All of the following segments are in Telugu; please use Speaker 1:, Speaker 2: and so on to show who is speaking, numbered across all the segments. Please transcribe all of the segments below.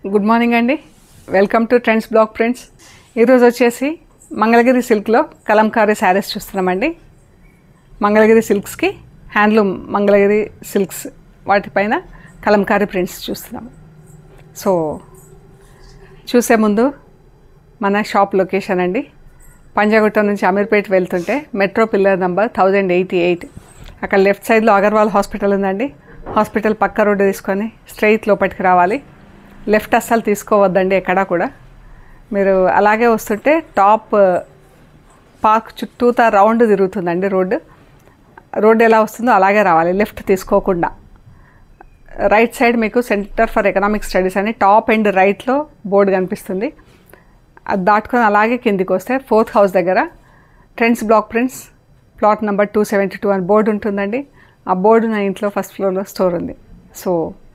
Speaker 1: గుడ్ మార్నింగ్ అండి welcome to Trends Block Prints ఈరోజు వచ్చేసి మంగళగిరి సిల్క్లో కలంకారీ శారీస్ చూస్తున్నామండి మంగళగిరి సిల్క్స్కి హ్యాండ్లూమ్ మంగళగిరి సిల్క్స్ వాటిపైన కలంకారీ ప్రింట్స్ చూస్తున్నాం సో చూసే ముందు మన షాప్ లొకేషన్ అండి పంజాగుట్ట నుంచి అమీర్పేట్ వెళ్తుంటే metro pillar number thousand eighty eight అక్కడ లెఫ్ట్ సైడ్లో అగర్వాల్ హాస్పిటల్ ఉందండి హాస్పిటల్ పక్క రోడ్డు తీసుకొని స్ట్రైట్ లోపలికి రావాలి లెఫ్ట్ అస్సలు తీసుకోవద్దండి ఎక్కడా కూడా మీరు అలాగే వస్తుంటే టాప్ పార్క్ చుట్టూతా రౌండ్ తిరుగుతుందండి రోడ్డు రోడ్డు ఎలా వస్తుందో అలాగే రావాలి లెఫ్ట్ తీసుకోకుండా రైట్ సైడ్ మీకు సెంటర్ ఫర్ ఎకనామిక్ స్టడీస్ అని టాప్ అండ్ రైట్లో బోర్డు కనిపిస్తుంది అది దాటుకొని అలాగే కిందికి వస్తే ఫోర్త్ హౌస్ దగ్గర Trends Block Prints plot number two seventy two అని బోర్డు ఉంటుందండి ఆ బోర్డు నా ఇంట్లో ఫస్ట్ ఫ్లోర్లో స్టోర్ ఉంది సో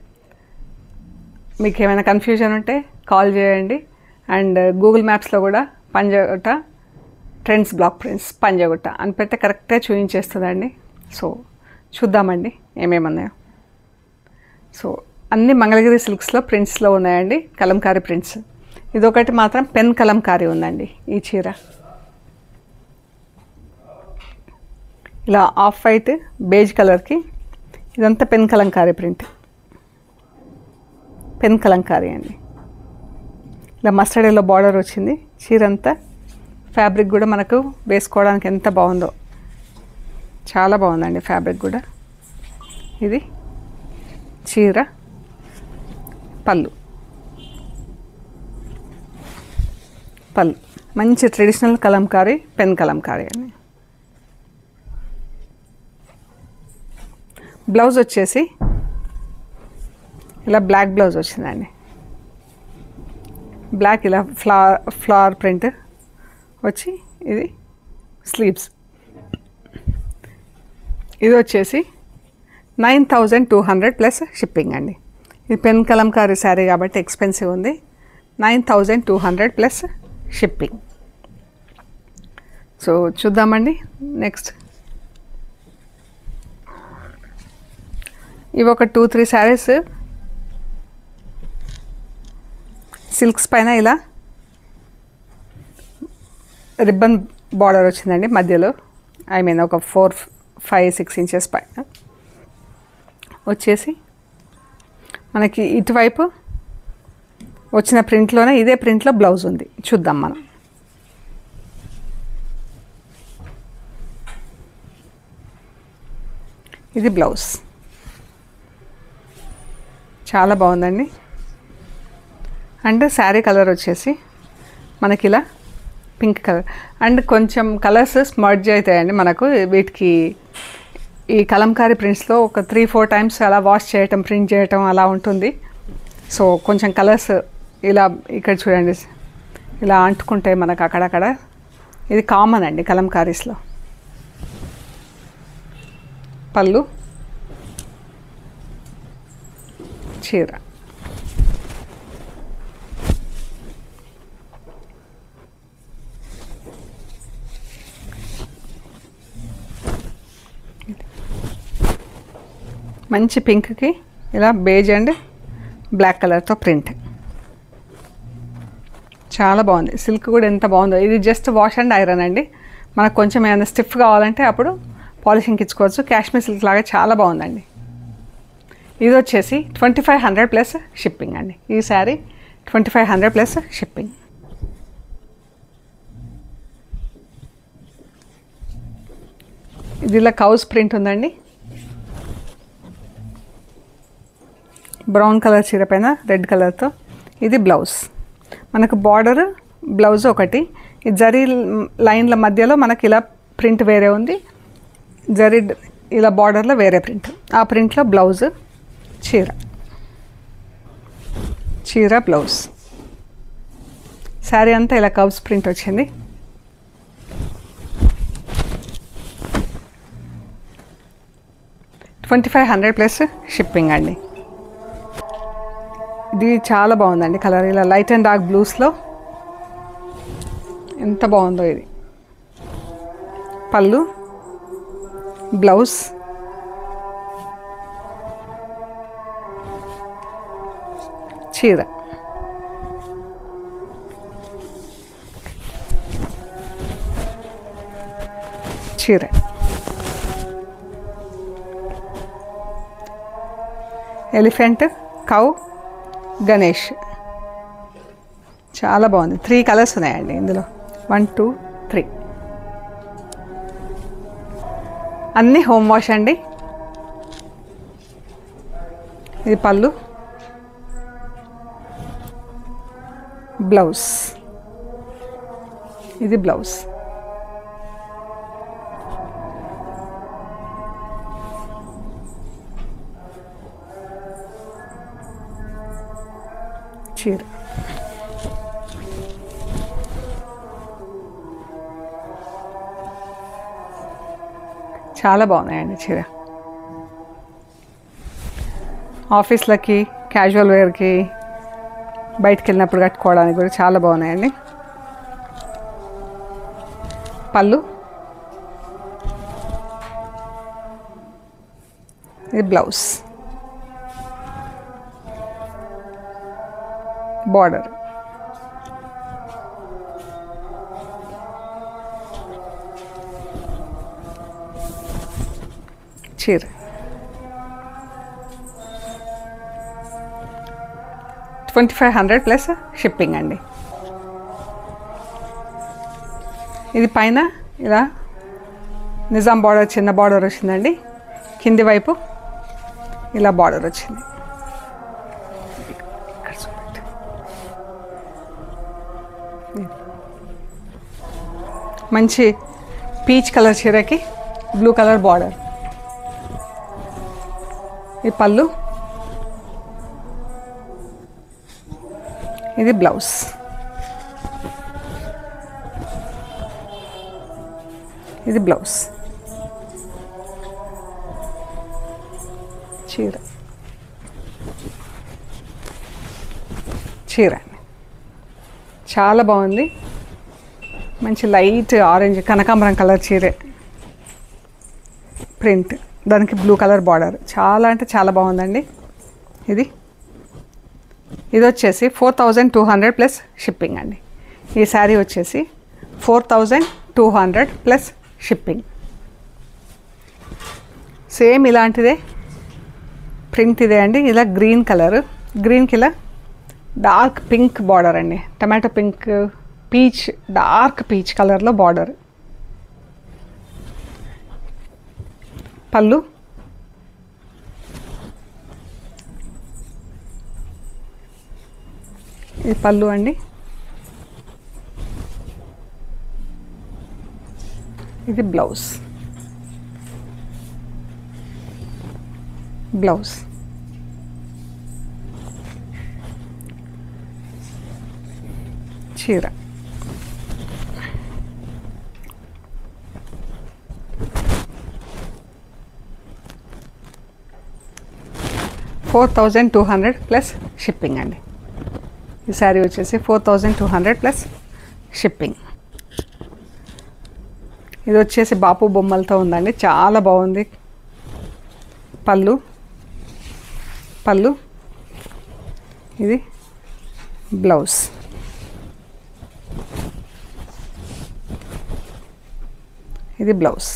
Speaker 1: మీకు ఏమైనా కన్ఫ్యూజన్ ఉంటే కాల్ చేయండి అండ్ గూగుల్ మ్యాప్స్లో కూడా Panjagutta Trends Block Prints Panjagutta అని పెడితే కరెక్ట్గా చూపించేస్తుందండి సో చూద్దామండి ఏమేమి ఉన్నాయో సో అన్ని మంగళగిరి సిల్క్స్లో ప్రింట్స్లో ఉన్నాయండి కలంకారీ ప్రింట్స్ ఇదొకటి మాత్రం పెన్ కలంకారీ ఉందండి ఈ చీర ఇలా ఆఫ్ వైట్ బేజ్ కలర్కి ఇదంతా pen kalamkari print pen kalamkari అండి ఇలా మస్టర్డ్ ఎల్లో బార్డర్ వచ్చింది చీర అంతా ఫ్యాబ్రిక్ కూడా మనకు వేసుకోవడానికి ఎంత బాగుందో చాలా బాగుందండి ఫ్యాబ్రిక్ కూడా ఇది చీర పళ్ళు పళ్ళు మంచి ట్రెడిషనల్ కలంకారీ పెన్ కలంకారీ అని బ్లౌజ్ వచ్చేసి ఇలా బ్లాక్ బ్లౌజ్ వచ్చిందండి బ్లాక్ ఇలా ఫ్లవర్ ఫ్లవర్ ప్రింట్ వచ్చి ఇది స్లీవ్స్ ఇది వచ్చేసి nine thousand two hundred plus shipping అండి ఇది పెన్ కలంకారీ శారీ కాబట్టి ఎక్స్పెన్సివ్ ఉంది nine thousand two hundred plus shipping so చూద్దామండి నెక్స్ట్ ఇవి ఒక టూ త్రీ శారీస్ సిల్క్స్ పైన ఇలా రిబ్బన్ బార్డర్ వచ్చిందండి మధ్యలో ఐ మీన్ ఒక ఫోర్ ఫైవ్ సిక్స్ ఇంచెస్ పైన వచ్చేసి మనకి ఇటువైపు వచ్చిన ప్రింట్లోనే ఇదే ప్రింట్లో బ్లౌజ్ ఉంది చూద్దాం మనం ఇది బ్లౌజ్ చాలా బాగుందండి అండ్ శారీ కలర్ వచ్చేసి మనకి ఇలా పింక్ కలర్ అండ్ కొంచెం కలర్స్ స్మర్జ్ అవుతాయండి మనకు వీటికి ఈ కలంకారీ ప్రింట్స్లో ఒక త్రీ ఫోర్ టైమ్స్ అలా వాష్ చేయటం ప్రింట్ చేయటం అలా ఉంటుంది సో కొంచెం కలర్స్ ఇలా ఇక్కడ చూడండి ఇలా అంటుకుంటాయి మనకు అక్కడక్కడ ఇది కామన్ అండి కలంకారీస్లో పళ్ళు చీర మంచి పింక్కి ఇలా బేజ్ అండ్ బ్లాక్ కలర్తో ప్రింట్ చాలా బాగుంది సిల్క్ కూడా ఎంత బాగుందో ఇది జస్ట్ వాష్ అండ్ ఐరన్ అండి మనకు కొంచెం ఏమైనా స్టిఫ్ కావాలంటే అప్పుడు పాలిషింగ్కి ఇచ్చుకోవచ్చు కాశ్మీర్ సిల్క్ లాగా చాలా బాగుందండి ఇది వచ్చేసి twenty five hundred plus shipping అండి ఈ sari twenty five hundred plus shipping ఇది ఇలా కౌస్ ప్రింట్ ఉందండి బ్రౌన్ కలర్ చీర పైన రెడ్ కలర్తో ఇది బ్లౌజ్ మనకు బార్డర్ బ్లౌజ్ ఒకటి ఈ జరీ లైన్ల మధ్యలో మనకి ఇలా ప్రింట్ వేరే ఉంది జరీ ఇలా బార్డర్లో వేరే ప్రింట్ ఆ ప్రింట్లో బ్లౌజ్ చీర చీర బ్లౌజ్ శారీ అంతా ఇలా కవ్స్ ప్రింట్ వచ్చింది twenty five hundred plus shipping అండి ఇది చాలా బాగుందండి కలర్ ఇలా లైట్ అండ్ డార్క్ బ్లూస్లో ఎంత బాగుందో ఇది పళ్ళు బ్లౌజ్ చీర చీర ఎలిఫెంట్ కౌ గణేష్ చాలా బాగుంది త్రీ కలర్స్ ఉన్నాయండి ఇందులో వన్ టూ త్రీ అన్నీ హోమ్ వాష్ అండి ఇది పళ్ళు బ్లౌజ్ ఇది బ్లౌజ్ చీర చాలా బాగున్నాయండి చీర ఆఫీస్లకి క్యాజువల్ వేర్కి బయటికి వెళ్ళినప్పుడు కట్టుకోవడానికి కూడా చాలా బాగున్నాయండి పళ్ళు ఇది బ్లౌజ్ బార్డర్ చీర twenty five hundred plus shipping అండి ఇది పైన ఇలా నిజాం బార్డర్ చిన్న బార్డర్ వచ్చిందండి కింది వైపు ఇలా బార్డర్ వచ్చింది ఇక్కడ చూపెట్టు. మంచి పీచ్ కలర్ చీరకి బ్లూ కలర్ బార్డర్ ఈ పళ్ళు ఇది బ్లౌజ్ ఇది బ్లౌజ్ చీర చీర చాలా బాగుంది మంచి లైట్ ఆరెంజ్ కనకాంబరం కలర్ చీరే ప్రింట్ దానికి బ్లూ కలర్ బార్డర్ చాలా అంటే చాలా బాగుందండి ఇది ఇది వచ్చేసి four thousand two hundred plus shipping అండి ఈ శారీ వచ్చేసి four thousand two hundred plus shipping same ఇలాంటిదే ప్రింట్ ఇదే అండి ఇలా గ్రీన్ కలర్ గ్రీన్కి ఇలా డార్క్ పింక్ బార్డర్ అండి tomato pink peach dark peach కలర్లో బార్డర్ పళ్ళు ఇది పళ్ళు అండి ఇది బ్లౌజ్ బ్లౌజ్ చీర four thousand two hundred plus shipping అండి ఈ శారీ వచ్చేసి four thousand two hundred plus shipping ఇది వచ్చేసి బాపు బొమ్మలతో ఉందండి చాలా బాగుంది పళ్ళు పళ్ళు ఇది బ్లౌజ్ ఇది బ్లౌజ్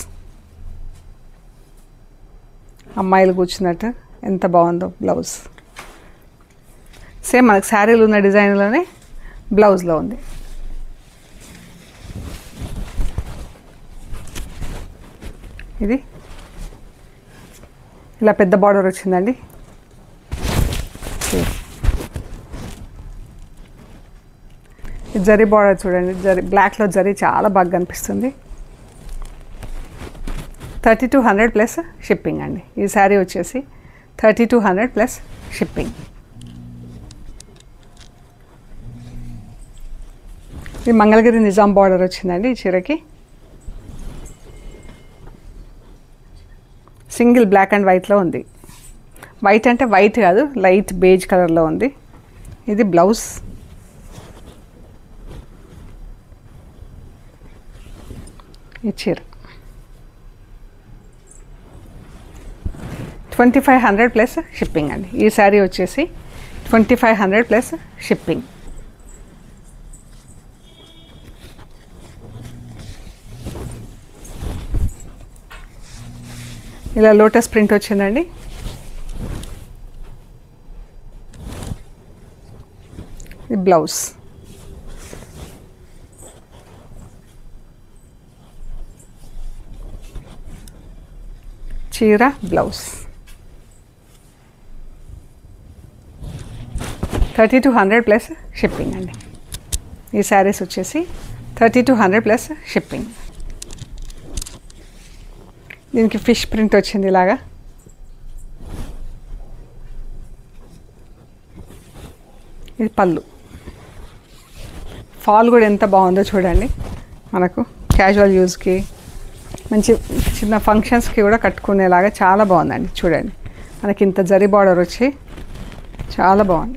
Speaker 1: అమ్మాయిలు కూర్చున్నట్టు ఎంత బాగుందో బ్లౌజ్ సేమ్ మనకు శారీలు ఉన్న డిజైన్లోనే బ్లౌజ్లో ఉంది ఇది ఇలా పెద్ద బార్డర్ వచ్చిందండి ఇది జరీ బార్డర్ చూడండి జరీ బ్లాక్లో జరీ చాలా బాగా కనిపిస్తుంది thirty two hundred plus shipping అండి ఈ శారీ వచ్చేసి thirty two hundred plus shipping ఇది మంగళగిరి నిజాం బార్డర్ వచ్చిందండి ఈ చీరకి సింగిల్ బ్లాక్ అండ్ వైట్లో ఉంది వైట్ అంటే వైట్ కాదు లైట్ బేజ్ కలర్లో ఉంది ఇది బ్లౌజ్ ఈ చీర twenty five hundred plus shipping అండి ఈ శారీ వచ్చేసి twenty five hundred plus shipping ఇలా లోటస్ ప్రింట్ వచ్చిందండి ఇది బ్లౌజ్ చీర blouse thirty two hundred plus shipping అండి ఈ శారీస్ వచ్చేసి thirty two hundred plus shipping దీనికి ఫిష్ ప్రింట్ వచ్చింది ఇలాగా ఇది పళ్ళు ఫాల్ కూడా ఎంత బాగుందో చూడండి మనకు క్యాజువల్ యూస్కి మంచి చిన్న ఫంక్షన్స్కి కూడా కట్టుకునేలాగా చాలా బాగుందండి చూడండి మనకి ఇంత జరీ బార్డర్ వచ్చి చాలా బాగుంది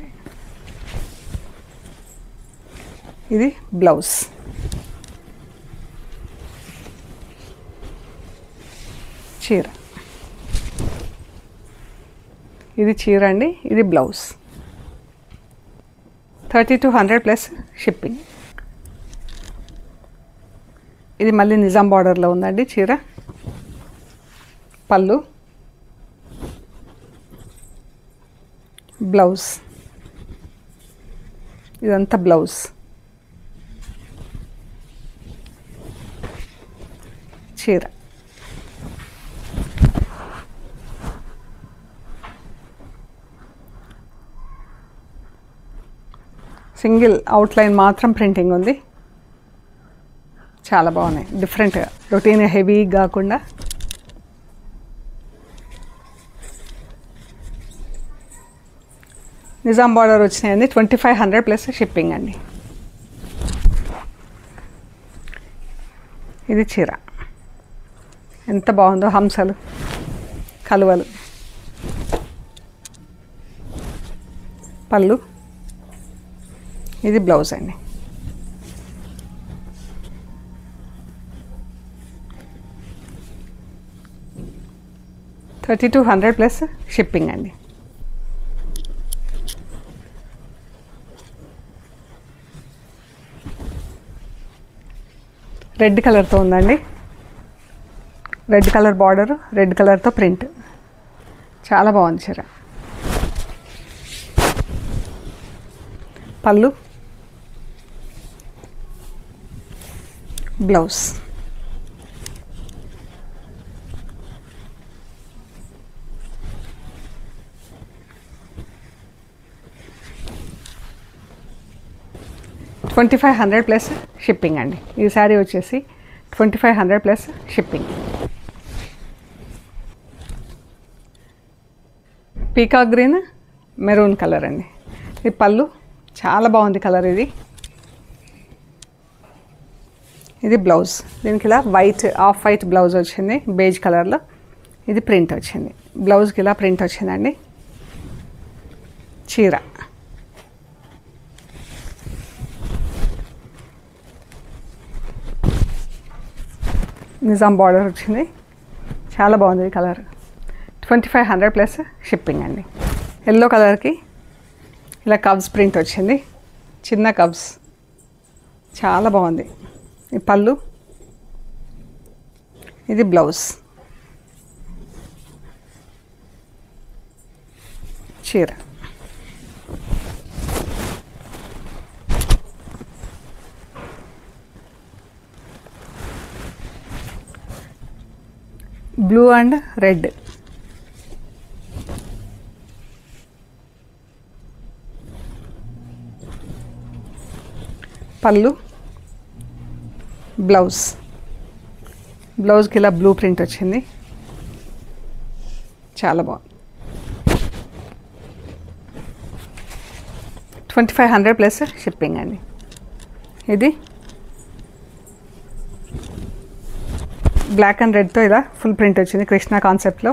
Speaker 1: ఇది బ్లౌజ్ చీర ఇది చీర అండి ఇది blouse thirty two hundred plus shipping ఇది మళ్ళీ నిజాం బార్డర్లో ఉందండి చీర పళ్ళు బ్లౌజ్ ఇదంతా బ్లౌజ్ చీర సింగిల్ అవుట్లైన్ మాత్రం ప్రింటింగ్ ఉంది చాలా బాగున్నాయి డిఫరెంట్గా రొటీన్ హెవీ కాకుండా నిజాం బార్డర్ వచ్చినాయండి twenty five hundred plus shipping అండి ఇది చీర ఎంత బాగుందో హంసలు కలువలు పళ్ళు ఇది బ్లౌజ్ అండి thirty two hundred plus shipping అండి రెడ్ కలర్తో ఉందండి రెడ్ కలర్ బార్డర్ రెడ్ కలర్తో ప్రింట్ చాలా బాగుంది చీర పళ్ళు blouse twenty five hundred plus shipping అండి ఈ శారీ వచ్చేసి twenty five hundred plus shipping peacock green maroon colour అండి ఈ పళ్ళు చాలా బాగుంది కలర్ ఇది ఇది బ్లౌజ్ దీనికి ఇలా వైట్ ఆఫ్ వైట్ బ్లౌజ్ వచ్చింది బేజ్ కలర్లో ఇది ప్రింట్ వచ్చింది బ్లౌజ్కి ఇలా ప్రింట్ వచ్చిందండి చీర నిజాం బార్డర్ వచ్చింది చాలా బాగుంది ఈ colour twenty five hundred plus shipping అండి ఎల్లో కలర్కి ఇలా కబ్స్ ప్రింట్ వచ్చింది చిన్న కబ్స్ చాలా బాగుంది ఈ పళ్ళు ఇది బ్లౌజ్ చీర బ్లూ అండ్ రెడ్ పళ్ళు బ్లౌజ్ బ్లౌజ్కి ఇలా బ్లూ ప్రింట్ వచ్చింది చాలా బాగుంది twenty five hundred plus shipping అండి ఇది బ్లాక్ అండ్ రెడ్తో ఇలా ఫుల్ ప్రింట్ వచ్చింది కృష్ణ కాన్సెప్ట్లో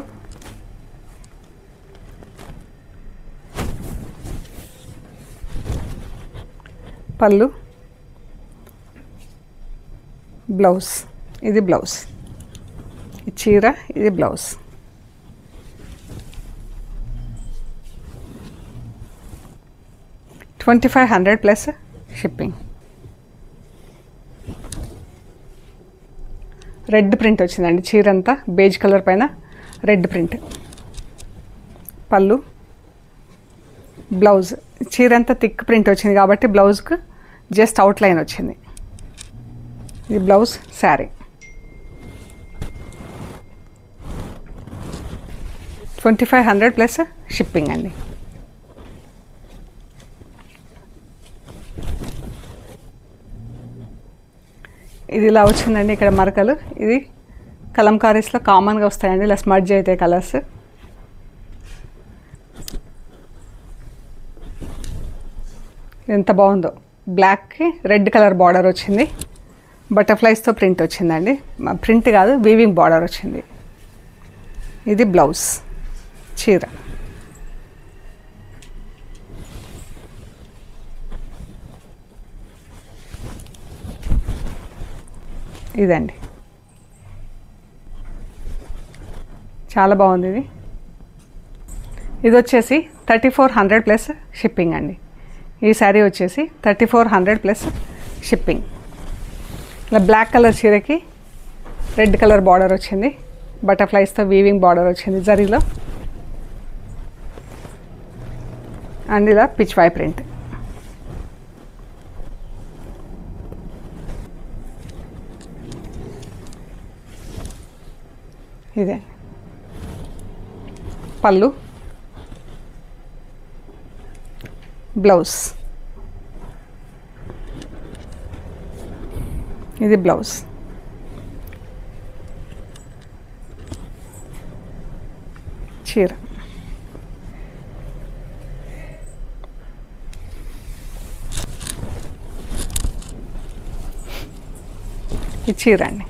Speaker 1: పళ్ళు బ్లౌజ్ ఇది బ్లౌజ్ ఈ చీర ఇది blouse twenty five hundred plus shipping red print వచ్చిందండి చీర అంతా బేజ్ కలర్ పైన రెడ్ ప్రింట్ పళ్ళు బ్లౌజ్ చీర అంతా థిక్ ప్రింట్ వచ్చింది కాబట్టి బ్లౌజ్కి జస్ట్ అవుట్ లైన్ వచ్చింది ఇది blouse sari twenty five hundred plus shipping అండి ఇది ఇలా వచ్చిందండి ఇక్కడ మరకలు ఇది కలంకారీస్లో కామన్గా వస్తాయండి ఇలా స్మడ్జ్ అయితే కలర్స్ ఎంత బాగుందో బ్లాక్కి రెడ్ కలర్ బార్డర్ వచ్చింది బటర్ఫ్లైస్తో ప్రింట్ వచ్చిందండి ప్రింట్ కాదు వీవింగ్ బార్డర్ వచ్చింది ఇది బ్లౌజ్ చీర ఇదండి చాలా బాగుంది ఇది ఇది వచ్చేసి thirty four hundred plus shipping అండి ఈ శారీ వచ్చేసి thirty four hundred plus shipping ఇలా బ్లాక్ కలర్ చీరకి రెడ్ కలర్ బార్డర్ వచ్చింది బటర్ఫ్లైస్తో వీవింగ్ బార్డర్ వచ్చింది జరీలో అండ్ ఇలా పిచ్ వై ప్రింట్ ఇదే పళ్ళు బ్లౌజ్ ఇది బ్లౌజ్ చీర ఈ చీర అండి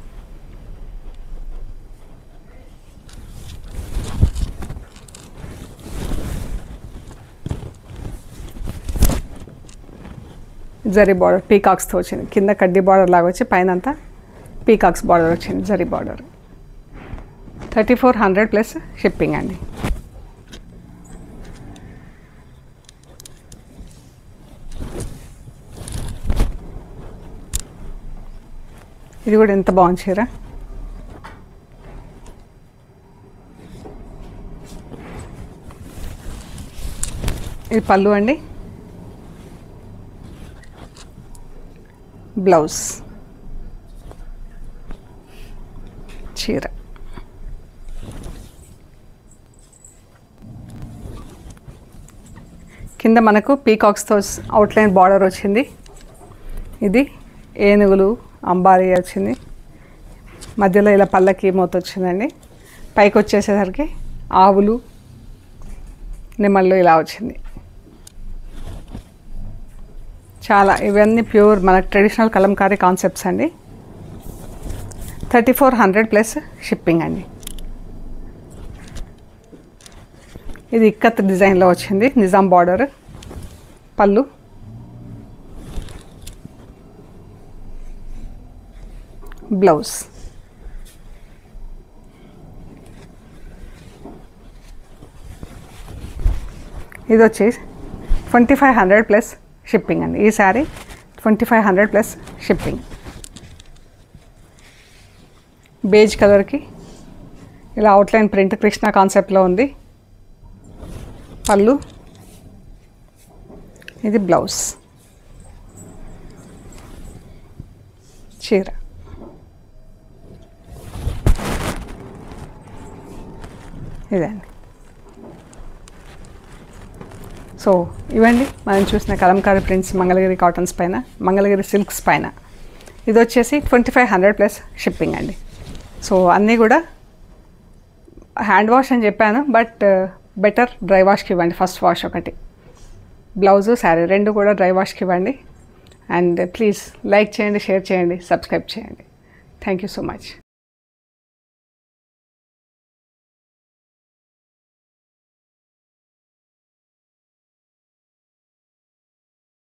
Speaker 1: జరీ బార్డర్ పీకాక్స్తో వచ్చింది కింద కడ్డీ బార్డర్ లాగా వచ్చి పైన అంతా పీకాక్స్ బార్డర్ వచ్చింది zari border thirty four hundred plus shipping అండి ఇది కూడా ఎంత బాగుంది చీర ఇది పళ్ళు అండి బ్లౌజ్ చీర కింద మనకు పీకాక్స్తో అవుట్లైన్ బార్డర్ వచ్చింది ఇది ఏనుగులు అంబారీ వచ్చింది మధ్యలో ఇలా పల్లకి మూత వచ్చిందండి పైకి వచ్చేసేసరికి ఆవులు నిమ్మల్లో ఇలా వచ్చింది చాలా ఇవన్నీ ప్యూర్ మనకు ట్రెడిషనల్ కలంకారీ కాన్సెప్ట్స్ అండి thirty four hundred plus shipping అండి ఇది ఇక్కత్ డిజైన్లో వచ్చింది నిజాం బార్డర్ పళ్ళు బ్లౌజ్ ఇది వచ్చేసి twenty five hundred plus shipping అండి ఈ sari twenty five hundred plus shipping beige కలర్కి ఇలా అవుట్లైన్ ప్రింట్ కృష్ణ కాన్సెప్ట్లో ఉంది పళ్ళు ఇది బ్లౌజ్ చీర ఇదండి సో ఇవండి మనం చూసిన కలంకారీ ప్రింట్స్ మంగళగిరి కాటన్స్ పైన మంగళగిరి సిల్క్స్ పైన ఇది వచ్చేసి twenty five hundred plus shipping అండి సో అన్నీ కూడా హ్యాండ్ వాష్ అని చెప్పాను బట్ బెటర్ డ్రై వాష్కి ఇవ్వండి ఫస్ట్ వాష్ ఒకటి బ్లౌజు శారీ రెండు కూడా డ్రై వాష్కి ఇవ్వండి అండ్ ప్లీజ్ లైక్ చేయండి షేర్ చేయండి సబ్స్క్రైబ్ చేయండి థ్యాంక్ యూ సో మచ్